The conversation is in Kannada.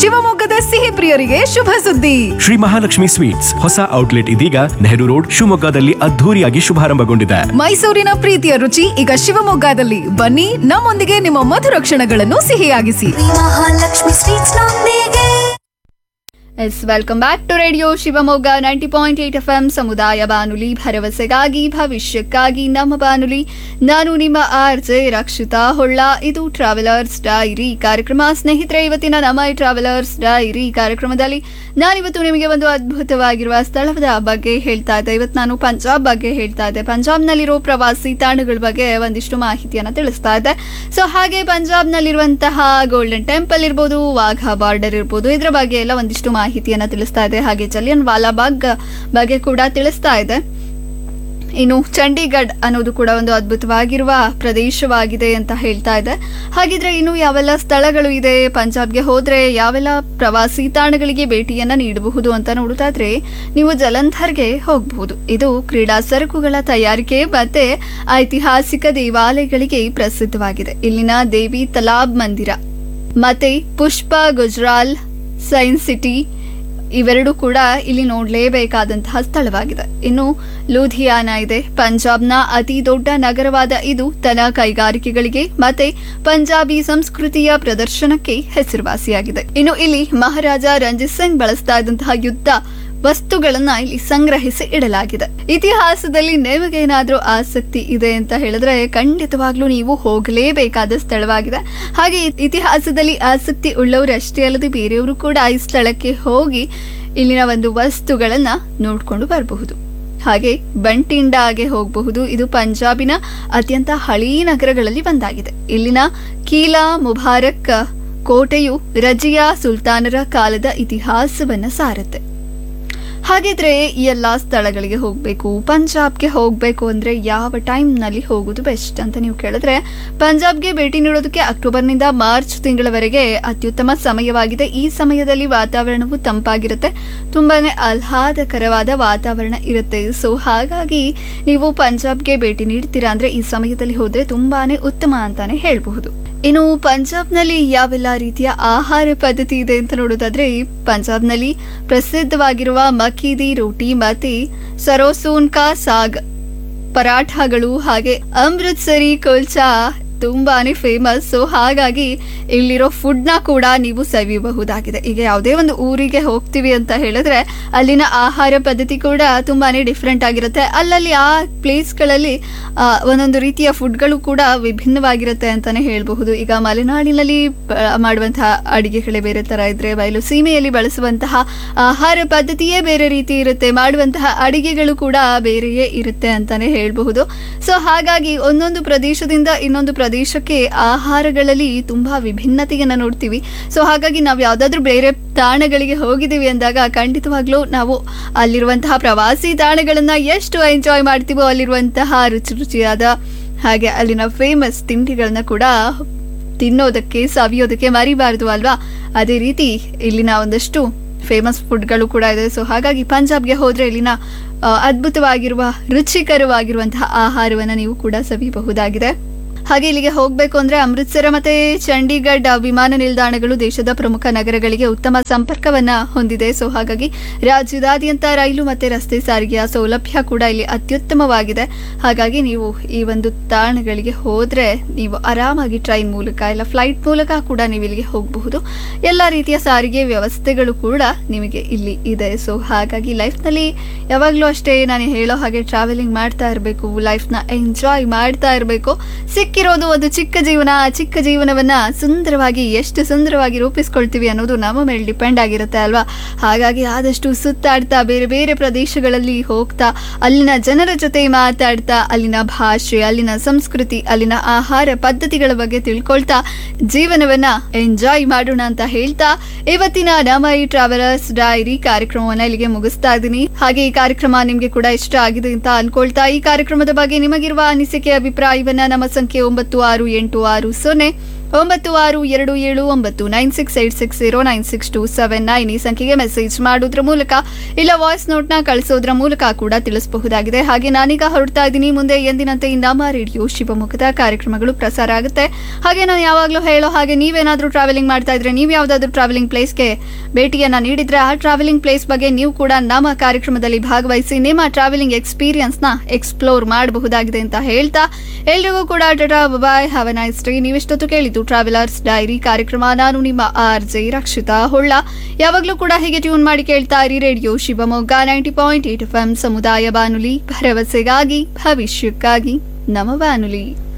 ಶಿವಮೊಗ್ಗದ ಸಿಹಿ ಪ್ರಿಯರಿಗೆ ಶುಭ ಸುದ್ದಿ ಶ್ರೀ ಮಹಾಲಕ್ಷ್ಮಿ ಸ್ವೀಟ್ಸ್ ಹೊಸ ಔಟ್ಲೆಟ್ ಇದೀಗ ನೆಹರು ರೋಡ್ ಶಿವಮೊಗ್ಗದಲ್ಲಿ ಅದ್ಧೂರಿಯಾಗಿ ಶುಭಾರಂಭಗೊಂಡಿದೆ ಮೈಸೂರಿನ ಪ್ರೀತಿಯ ರುಚಿ ಈಗ ಶಿವಮೊಗ್ಗದಲ್ಲಿ ಬನ್ನಿ ನಮ್ಮೊಂದಿಗೆ ನಿಮ್ಮ ಮಧುರ ಕ್ಷಣಗಳನ್ನು ಸಿಹಿಯಾಗಿಸಿ ಮಹಾಲಕ್ಷ್ಮಿ ಸ್ವೀಟ್ಸ್ ನೊಂದಿಗೆ yes welcome back to radio Shivamogga ninety point eight F M ಸಮುದಾಯ ಬಾನುಲಿ ಭರವಸೆಗಾಗಿ ಭವಿಷ್ಯಕ್ಕಾಗಿ ನಮ್ಮ ಬಾನುಲಿ ನಾನು ನಿಮ್ಮ ಆರ್ ಜೆ ರಕ್ಷಿತಾ ಹೊಳ್ಳ ಇದು ಟ್ರಾವೆಲರ್ಸ್ ಡೈರಿ ಕಾರ್ಯಕ್ರಮ ಸ್ನೇಹಿತರೆ ಇವತ್ತಿನ ನಮ್ಮ ಈ ಟ್ರಾವೆಲರ್ಸ್ ಡೈರಿ ಕಾರ್ಯಕ್ರಮದಲ್ಲಿ ನಾನಿವತ್ತು ನಿಮಗೆ ಒಂದು ಅದ್ಭುತವಾಗಿರುವ ಸ್ಥಳದ ಬಗ್ಗೆ ಹೇಳ್ತಾ ಇದ್ದೆ ಇವತ್ತು ನಾನು ಪಂಜಾಬ್ ಬಗ್ಗೆ ಹೇಳ್ತಾ ಇದ್ದೆ ಪಂಜಾಬ್ನಲ್ಲಿರೋ ಪ್ರವಾಸಿ ತಾಣಗಳ ಬಗ್ಗೆ ಒಂದಿಷ್ಟು ಮಾಹಿತಿಯನ್ನು ತಿಳಿಸ್ತಾ ಇದ್ದೆ ಸೊ ಹಾಗೆ ಪಂಜಾಬ್ನಲ್ಲಿರುವಂತಹ ಗೋಲ್ಡನ್ ಟೆಂಪಲ್ ಇರ್ಬೋದು ವಾಘಾ ಬಾರ್ಡರ್ ಇರ್ಬೋದು ಇದರ ಬಗ್ಗೆ ಎಲ್ಲ ಒಂದಿಷ್ಟು ಮಾಹಿತಿಯನ್ನ ತಿಳಿಸ್ತಾ ಇದೆ ಹಾಗೆ ಜಲಿಯನ್ ವಾಲಾಬಾಗ್ ಬಗ್ಗೆ ಕೂಡ ತಿಳಿಸ್ತಾ ಇದೆ ಇನ್ನು ಚಂಡೀಗಢ್ ಅನ್ನೋದು ಕೂಡ ಒಂದು ಅದ್ಭುತವಾಗಿರುವ ಪ್ರದೇಶವಾಗಿದೆ ಅಂತ ಹೇಳ್ತಾ ಇದೆ ಹಾಗಿದ್ರೆ ಇನ್ನು ಯಾವೆಲ್ಲ ಸ್ಥಳಗಳು ಇದೆ ಪಂಜಾಬ್ಗೆ ಹೋದ್ರೆ ಯಾವೆಲ್ಲ ಪ್ರವಾಸಿ ತಾಣಗಳಿಗೆ ಭೇಟಿಯನ್ನ ನೀಡಬಹುದು ಅಂತ ನೋಡೋದಾದ್ರೆ ನೀವು ಜಲಂಧರ್ಗೆ ಹೋಗಬಹುದು ಇದು ಕ್ರೀಡಾ ಸರಕುಗಳ ತಯಾರಿಕೆ ಮತ್ತೆ ಐತಿಹಾಸಿಕ ದೇವಾಲಯಗಳಿಗೆ ಪ್ರಸಿದ್ಧವಾಗಿದೆ ಇಲ್ಲಿನ ದೇವಿ ತಲಾಬ್ ಮಂದಿರ ಮತ್ತೆ ಪುಷ್ಪ ಗುಜರಾಲ್ ಸೈನ್ಸ್ ಸಿಟಿ ಇವೆರಡು ಕೂಡ ಇಲ್ಲಿ ನೋಡಲೇಬೇಕಾದಂತಹ ಸ್ಥಳವಾಗಿದೆ ಇನ್ನು ಲೂಧಿಯಾನ ಇದೆ ಪಂಜಾಬ್ನ ಅತಿ ದೊಡ್ಡ ನಗರವಾದ ಇದು ತನ್ನ ಕೈಗಾರಿಕೆಗಳಿಗೆ ಮತ್ತೆ ಪಂಜಾಬಿ ಸಂಸ್ಕೃತಿಯ ಪ್ರದರ್ಶನಕ್ಕೆ ಹೆಸರುವಾಸಿಯಾಗಿದೆ ಇನ್ನು ಇಲ್ಲಿ ಮಹಾರಾಜ ರಂಜಿತ್ ಸಿಂಗ್ ಬಳಸ್ತಾ ಇದ್ದಂತಹ ಯುದ್ಧ ವಸ್ತುಗಳನ್ನ ಇಲ್ಲಿ ಸಂಗ್ರಹಿಸಿ ಇಡಲಾಗಿದೆ ಇತಿಹಾಸದಲ್ಲಿ ನಿಮಗೇನಾದ್ರೂ ಆಸಕ್ತಿ ಇದೆ ಅಂತ ಹೇಳಿದ್ರೆ ಖಂಡಿತವಾಗ್ಲೂ ನೀವು ಹೋಗಲೇಬೇಕಾದ ಸ್ಥಳವಾಗಿದೆ ಹಾಗೆ ಇತಿಹಾಸದಲ್ಲಿ ಆಸಕ್ತಿ ಉಳ್ಳವರು ಅಷ್ಟೇ ಅಲ್ಲದೆ ಬೇರೆಯವರು ಕೂಡ ಈ ಸ್ಥಳಕ್ಕೆ ಹೋಗಿ ಇಲ್ಲಿನ ಒಂದು ವಸ್ತುಗಳನ್ನ ನೋಡ್ಕೊಂಡು ಬರಬಹುದು ಹಾಗೆ ಬಂಟಿಂಡಾಗೆ ಹೋಗಬಹುದು ಇದು ಪಂಜಾಬಿನ ಅತ್ಯಂತ ಹಳೀ ನಗರಗಳಲ್ಲಿ ಒಂದಾಗಿದೆ ಇಲ್ಲಿನ ಕೀಲಾ ಮುಬಾರಕ್ ಕೋಟೆಯು ರಜಿಯಾ ಸುಲ್ತಾನರ ಕಾಲದ ಇತಿಹಾಸವನ್ನ ಸಾರುತ್ತೆ ಹಾಗಿದ್ರೆ ಈ ಎಲ್ಲ ಸ್ಥಳಗಳಿಗೆ ಹೋಗಬೇಕು ಪಂಜಾಬ್ಗೆ ಹೋಗಬೇಕು ಅಂದ್ರೆ ಯಾವ ಟೈಮ್ನಲ್ಲಿ ಹೋಗೋದು ಬೆಸ್ಟ್ ಅಂತ ನೀವು ಕೇಳಿದ್ರೆ ಪಂಜಾಬ್ಗೆ ಭೇಟಿ ನೀಡೋದಕ್ಕೆ ಅಕ್ಟೋಬರ್ನಿಂದ ಮಾರ್ಚ್ ತಿಂಗಳವರೆಗೆ ಅತ್ಯುತ್ತಮ ಸಮಯವಾಗಿದೆ ಈ ಸಮಯದಲ್ಲಿ ವಾತಾವರಣವು ತಂಪಾಗಿರುತ್ತೆ ತುಂಬಾನೇ ಆಹ್ಲಾದಕರವಾದ ವಾತಾವರಣ ಇರುತ್ತೆ ಸೊ ಹಾಗಾಗಿ ನೀವು ಪಂಜಾಬ್ಗೆ ಭೇಟಿ ನೀಡ್ತೀರಾ ಅಂದ್ರೆ ಈ ಸಮಯದಲ್ಲಿ ಹೋದ್ರೆ ತುಂಬಾನೇ ಉತ್ತಮ ಅಂತಾನೆ ಹೇಳಬಹುದು ಇನ್ನು ಪಂಜಾಬ್ನಲ್ಲಿ ಯಾವೆಲ್ಲ ರೀತಿಯ ಆಹಾರ ಪದ್ಧತಿ ಇದೆ ಅಂತ ನೋಡೋದಾದ್ರೆ ಪಂಜಾಬ್ನಲ್ಲಿ ಪ್ರಸಿದ್ಧವಾಗಿರುವ ಮಕ್ಕೀದಿ ರೋಟಿ ಮತ್ತೆ ಸರೋಸೂನ್ ಕಾ ಸಾಗ್ ಪರಾಠಗಳು ಹಾಗೆ ಅಮೃತ್ಸರಿ ಕುಲ್ಚಾ ತುಂಬಾನೇ ಫೇಮಸ್ ಸೊ ಹಾಗಾಗಿ ಇಲ್ಲಿರೋ ಫುಡ್ನ ಕೂಡ ನೀವು ಸವಿಯಬಹುದಾಗಿದೆ ಈಗ ಯಾವುದೇ ಒಂದು ಊರಿಗೆ ಹೋಗ್ತೀವಿ ಅಂತ ಹೇಳಿದ್ರೆ ಅಲ್ಲಿನ ಆಹಾರ ಪದ್ಧತಿ ಕೂಡ ತುಂಬಾನೇ ಡಿಫ್ರೆಂಟ್ ಆಗಿರುತ್ತೆ ಅಲ್ಲಲ್ಲಿ ಆ ಪ್ಲೇಸ್ಗಳಲ್ಲಿ ಆ, ಒಂದೊಂದು ರೀತಿಯ ಫುಡ್ಗಳು ಕೂಡ ವಿಭಿನ್ನವಾಗಿರುತ್ತೆ ಅಂತಾನೆ ಹೇಳಬಹುದು ಈಗ ಮಲೆನಾಡಿನಲ್ಲಿ ಬ- ಮಾಡುವಂತಹ ಅಡಿಗೆಗಳೇ ಬೇರೆ ತರ ಇದ್ರೆ ಬಯಲು ಸೀಮೆಯಲ್ಲಿ ಬಳಸುವಂತಹ ಆಹಾರ ಪದ್ಧತಿಯೇ ಬೇರೆ ರೀತಿ ಇರುತ್ತೆ ಮಾಡುವಂತಹ ಅಡಿಗೆಗಳು ಕೂಡ ಬೇರೆಯೇ ಇರುತ್ತೆ ಅಂತಾನೆ ಹೇಳಬಹುದು ಸೊ ಹಾಗಾಗಿ ಒಂದೊಂದು ಪ್ರದೇಶದಿಂದ ಇನ್ನೊಂದು ಪ್ರದೇಶಕ್ಕೆ ಆಹಾರಗಳಲ್ಲಿ ತುಂಬಾ ವಿಭಿನ್ನತೆಯನ್ನ ನೋಡ್ತೀವಿ ಸೊ ಹಾಗಾಗಿ ನಾವು ಯಾವ್ದಾದ್ರು ಬೇರೆ ತಾಣಗಳಿಗೆ ಹೋಗಿದ್ದೀವಿ ಅಂದಾಗ ಖಂಡಿತವಾಗ್ಲೂ ನಾವು ಅಲ್ಲಿರುವಂತಹ ಪ್ರವಾಸಿ ತಾಣಗಳನ್ನ ಎಷ್ಟು ಎಂಜಾಯ್ ಮಾಡ್ತೀವೋ ಅಲ್ಲಿರುವಂತಹ ರುಚಿ ರುಚಿಯಾದ ಹಾಗೆ ಅಲ್ಲಿನ ಫೇಮಸ್ ತಿಂಡಿಗಳನ್ನ ಕೂಡ ತಿನ್ನೋದಕ್ಕೆ ಸವಿಯೋದಕ್ಕೆ ಮರಿಬಾರದು ಅಲ್ವಾ ಅದೇ ರೀತಿ ಇಲ್ಲಿನ ಒಂದಷ್ಟು ಫೇಮಸ್ ಫುಡ್ಗಳು ಕೂಡ ಇದೆ ಸೊ ಹಾಗಾಗಿ ಪಂಜಾಬ್ಗೆ ಹೋದ್ರೆ ಇಲ್ಲಿನ ಆ, ಅದ್ಭುತವಾಗಿರುವ ರುಚಿಕರವಾಗಿರುವಂತಹ ಆಹಾರವನ್ನ ನೀವು ಕೂಡ ಸವಿಯಬಹುದಾಗಿದೆ ಹಾಗೆ ಇಲ್ಲಿಗೆ ಹೋಗಬೇಕು ಅಂದ್ರೆ ಅಮೃತ್ಸರ ಮತ್ತೆ ಚಂಡೀಗಢ ವಿಮಾನ ನಿಲ್ದಾಣಗಳು ದೇಶದ ಪ್ರಮುಖ ನಗರಗಳಿಗೆ ಉತ್ತಮ ಸಂಪರ್ಕವನ್ನ ಹೊಂದಿದೆ ಸೊ ಹಾಗಾಗಿ ರಾಜ್ಯದಾದ್ಯಂತ ರೈಲು ಮತ್ತೆ ರಸ್ತೆ ಸಾರಿಗೆಯ ಸೌಲಭ್ಯ ಕೂಡ ಇಲ್ಲಿ ಅತ್ಯುತ್ತಮವಾಗಿದೆ ಹಾಗಾಗಿ ನೀವು ಈ ಒಂದು ತಾಣಗಳಿಗೆ ಹೋದ್ರೆ ನೀವು ಆರಾಮಾಗಿ ಟ್ರೈನ್ ಮೂಲಕ ಇಲ್ಲ ಫ್ಲೈಟ್ ಮೂಲಕ ಕೂಡ ನೀವು ಇಲ್ಲಿಗೆ ಹೋಗಬಹುದು ಎಲ್ಲ ರೀತಿಯ ಸಾರಿಗೆ ವ್ಯವಸ್ಥೆಗಳು ಕೂಡ ನಿಮಗೆ ಇಲ್ಲಿ ಇದೆ ಸೊ ಹಾಗಾಗಿ ಲೈಫ್ನಲ್ಲಿ ಯಾವಾಗಲೂ ಅಷ್ಟೇ ನಾನು ಹೇಳೋ ಹಾಗೆ ಟ್ರಾವೆಲಿಂಗ್ ಮಾಡ್ತಾ ಇರಬೇಕು ಲೈಫ್ನ ಎಂಜಾಯ್ ಮಾಡ್ತಾ ಇರಬೇಕು ಸಿಕ್ಕಿರೋದು ಒಂದು ಚಿಕ್ಕ ಜೀವನ ಆ ಚಿಕ್ಕ ಜೀವನವನ್ನ ಸುಂದರವಾಗಿ ಎಷ್ಟು ಸುಂದರವಾಗಿ ರೂಪಿಸ್ಕೊಳ್ತೀವಿ ಅನ್ನೋದು ನಮ್ಮ ಮೇಲೆ ಡಿಪೆಂಡ್ ಆಗಿರುತ್ತೆ ಅಲ್ವಾ ಹಾಗಾಗಿ ಆದಷ್ಟು ಸುತ್ತಾಡ್ತಾ ಬೇರೆ ಬೇರೆ ಪ್ರದೇಶಗಳಲ್ಲಿ ಹೋಗ್ತಾ ಅಲ್ಲಿನ ಜನರ ಜೊತೆ ಮಾತಾಡ್ತಾ ಅಲ್ಲಿನ ಭಾಷೆ ಅಲ್ಲಿನ ಸಂಸ್ಕೃತಿ ಅಲ್ಲಿನ ಆಹಾರ ಪದ್ಧತಿಗಳ ಬಗ್ಗೆ ತಿಳ್ಕೊಳ್ತಾ ಜೀವನವನ್ನ ಎಂಜಾಯ್ ಮಾಡೋಣ ಅಂತ ಹೇಳ್ತಾ ಇವತ್ತಿನ ನಮ್ಮ ಈ ಟ್ರಾವೆಲರ್ಸ್ ಡೈರಿ ಕಾರ್ಯಕ್ರಮವನ್ನ ಇಲ್ಲಿಗೆ ಮುಗಿಸ್ತಾ ಇದ್ದೀನಿ ಹಾಗೆ ಈ ಕಾರ್ಯಕ್ರಮ ನಿಮ್ಗೆ ಕೂಡ ಇಷ್ಟ ಆಗಿದೆ ಅಂತ ಅನ್ಕೊಳ್ತಾ ಈ ಕಾರ್ಯಕ್ರಮದ ಬಗ್ಗೆ ನಿಮಗಿರುವ ಅನಿಸಿಕೆ ಅಭಿಪ್ರಾಯವನ್ನ ನಮ್ಮ ಸಂಖ್ಯೆ ಒಂಬತ್ತು ಆರು ಎಂಟು ಆರು ಸೊನ್ನೆ ಒಂಬತ್ತು ಆರು ಎರಡು ಏಳು ಒಂಬತ್ತು nine six eight six zero nine six two seven nine ಈ ಸಂಖ್ಯೆಗೆ ಮೆಸೇಜ್ ಮಾಡೋದ್ರ ಮೂಲಕ ಇಲ್ಲ ವಾಯ್ಸ್ ನೋಟ್ನ ಕಳಿಸೋದ್ರ ಮೂಲಕ ಕೂಡ ತಿಳಿಸಬಹುದಾಗಿದೆ ಹಾಗೆ ನಾನೀಗ ಹೊರಡ್ತಾ ಇದ್ದೀನಿ ಮುಂದೆ ಎಂದಿನಂತೆ ಈ ನಮ್ಮ ರೇಡಿಯೋ ಶಿವಮೊಗ್ಗದ ಕಾರ್ಯಕ್ರಮಗಳು ಪ್ರಸಾರ ಆಗುತ್ತೆ ಹಾಗೆ ನಾನು ಯಾವಾಗಲೂ ಹೇಳೋ ಹಾಗೆ ನೀವೇನಾದರೂ ಟ್ರಾವೆಲಿಂಗ್ ಮಾಡ್ತಾ ಇದ್ರೆ ನೀವು ಯಾವುದಾದ್ರೂ ಟ್ರಾವೆಲಿಂಗ್ ಪ್ಲೇಸ್ಗೆ ಭೇಟಿಯನ್ನ ನೀಡಿದ್ರೆ ಆ ಟ್ರಾವೆಲಿಂಗ್ ಪ್ಲೇಸ್ ಬಗ್ಗೆ ನೀವು ಕೂಡ ನಮ್ಮ ಕಾರ್ಯಕ್ರಮದಲ್ಲಿ ಭಾಗವಹಿಸಿ ನಿಮ್ಮ ಟ್ರಾವೆಲಿಂಗ್ ಎಕ್ಸ್ಪೀರಿಯನ್ಸ್ನ ಎಕ್ಸ್ಪ್ಲೋರ್ ಮಾಡಬಹುದಾಗಿದೆ ಅಂತ ಹೇಳ್ತಾ ಎಲ್ರಿಗೂ ಕೂಡ tata bye have a nice day ನೀವೆಷ್ಟೊತ್ತು ಕೇಳಿದ್ದು ಟ್ರಾವೆಲರ್ಸ್ ಡೈರಿ ಕಾರ್ಯಕ್ರಮ ನಾನು ನಿಮ್ಮ ಆರ್ ಜೆ ರಕ್ಷಿತಾ ಹೊಳ್ಳ ಯಾವಾಗಲೂ ಕೂಡ ಹೀಗೆ ಟ್ಯೂನ್ ಮಾಡಿ ಕೇಳ್ತಾ ಇರಿ radio Shivamogga ninety point eight F M ಸಮುದಾಯ ಬಾನುಲಿ ಭರವಸೆಗಾಗಿ ಭವಿಷ್ಯಕ್ಕಾಗಿ ನಮ್ಮ ಬಾನುಲಿ